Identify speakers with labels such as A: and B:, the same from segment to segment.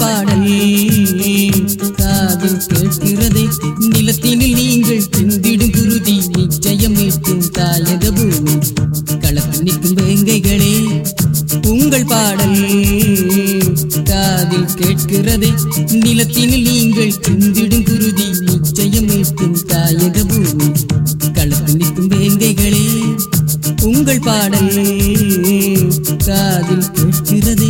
A: பாடல் காதில் கேட்கிறதே நிலத்தினில் நீங்கள் சிந்திடும் குருதி நிச்சயம் மீட்கும் தாயக பூமி களத்தில் நிற்கும் வேங்கைகளே உங்கள் பாடல் காதில் கேட்கிறதே நிலத்தினில் நீங்கள் சிந்திடும் குருதி நிச்சயம் மீட்கும் தாயக பூமி களத்தில் நிற்கும் வேங்கைகளே உங்கள் பாடல் காதில் கேட்கிறதே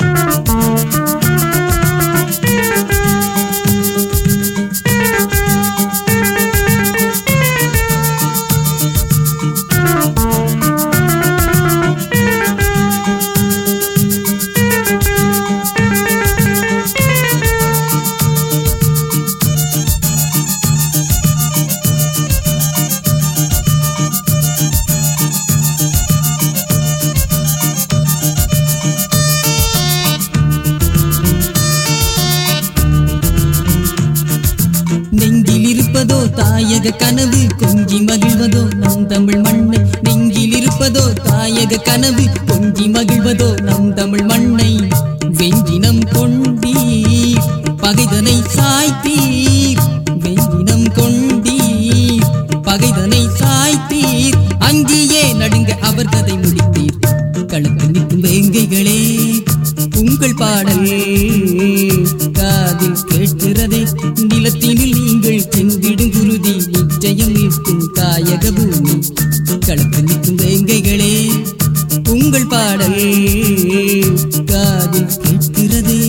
A: நெஞ்சில் இருப்பதோ தாயக கனவு கொஞ்சி மகிழ்வதோ நம் தமிழ் மண்ணை நெஞ்சில் இருப்பதோ தாயக கனவு கொஞ்சி மகிழ்வதோ நம் தமிழ் மண்ணை வெஞ்சினம் கொண்டீர் பகைதனை சாய்த்தீர் வெஞ்சினம் கொண்டீர் பகைதனை சாய்த்தீர் அங்கேயே நடுங்க அவர் கதை முடித்தீர் களத்தில் நிற்கும் வேங்கைகளே உங்கள் பாடல் காதில் கேட்கிறதே நிலத்தினில் நீங்கள் சென்றிடும் குருதி நிச்சயம் நிற்கும் தாயக பூமி களத்தில் நிற்கும் வேங்கைகளே உங்கள் பாடல் காதில் கேட்கிறதே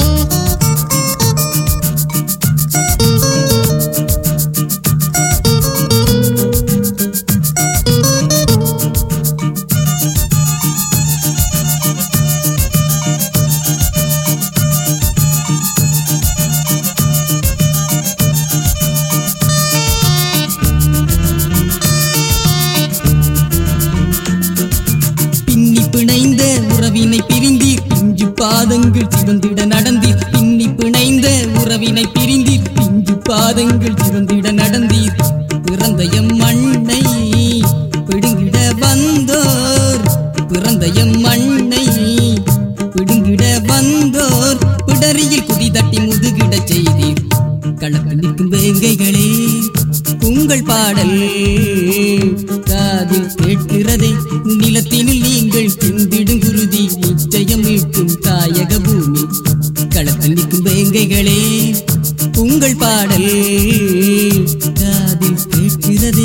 A: பின்னி பிணைந்த உறவினை பிரிந்தீர் பிஞ்சு பாதங்கள் சிவந்திட நடந்தீர் பின்னி பிணைந்த உறவினை பிரிந்தீர் பிஞ்சு பாதங்கள் சிவந்திட நடந்தீர் பிறந்த எம் மண்ணை பிடுங்கிட வந்தோர் பிறந்த எம் மண்ணை பிடுங்கிட வந்தோர் பிடரியில் குதி தட்டி முதுகிடச் செய்தீர் களத்தில் நிற்கும் வேங்கைகளே உங்கள் பாடல் காதில் கேட்கிறதே நிலத்தினில் நீங்கள் சிந்திடும் குருதி நிச்சயம் மீட்கும் தாயக பூமி களத்தில் நிற்கும் வேங்கைகளே உங்கள் பாடல் காதில் கேட்கிறதே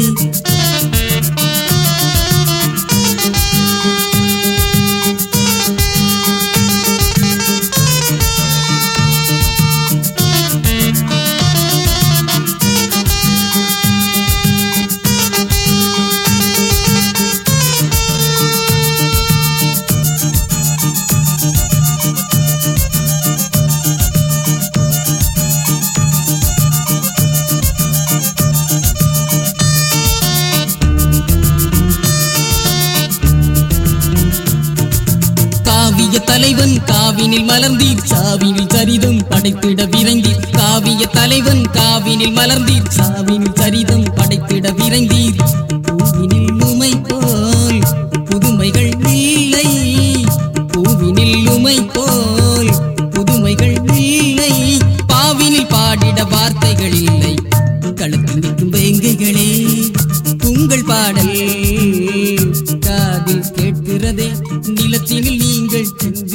A: காவிய தலைவன் காவினில் மலர்ந்தீர் சாவினில் சரிதம் படைத்திட விரைந்தீர் காவிய தலைவன் காவினில் மலர்ந்தீர் சாவினில் சரிதம் படைத்திட விரைந்தீர் பூவினில் உமை போல் புதுமைகள் இல்லை பூவினில் உமை போல் புதுமைகள் இல்லை பாவினில் பாடிட வார்த்தைகள் இல்லை களத்தில் நிற்கும் வேங்கைகளே உங்கள் பாடல் காதில் கேட்கிறதே நிலத்தினில் நீங்கள் சென்று